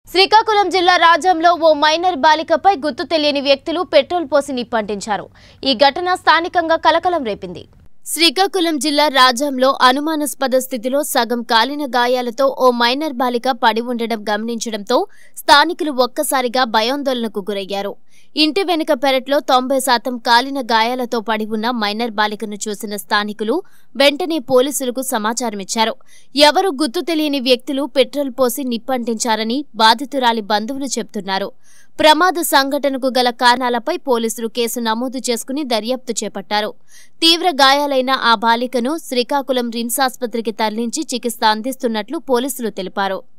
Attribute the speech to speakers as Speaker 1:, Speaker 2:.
Speaker 1: శ్రీకాకుళం జిల్లా రాజంలో ఓ మైనర్ బాలికపై గుర్తు తెలియని వ్యక్తులు పెట్రోల్ పోసి నిప్పంటించారు ఈ ఘటన స్థానికంగా కలకలం రేపింది శ్రీకాకుళం జిల్లా రాజంలో అనుమానాస్పద స్థితిలో సగం కాలిన గాయాలతో ఓ మైనర్ బాలిక పడి ఉండడం గమనించడంతో స్థానికులు ఒక్కసారిగా భయాందోళనకు గురయ్యారు ఇంటి వెనుక పెరట్లో తొంభై శాతం కాలిన గాయాలతో పడి ఉన్న మైనర్ బాలికను చూసిన స్థానికులు వెంటనే పోలీసులకు సమాచారమిచ్చారు ఎవరు గుర్తు తెలియని వ్యక్తులు పెట్రోల్ పోసి నిప్పంటించారని బాధితురాలి బంధువులు చెబుతున్నారు ప్రమాద సంఘటనకు గల కారణాలపై పోలీసులు కేసు నమోదు చేసుకుని దర్యాప్తు చేపట్టారు తీవ్ర గాయాలైన ఆ బాలికను శ్రీకాకుళం రిమ్స్ ఆసుపత్రికి తరలించి చికిత్స అందిస్తున్నట్లు పోలీసులు తెలిపారు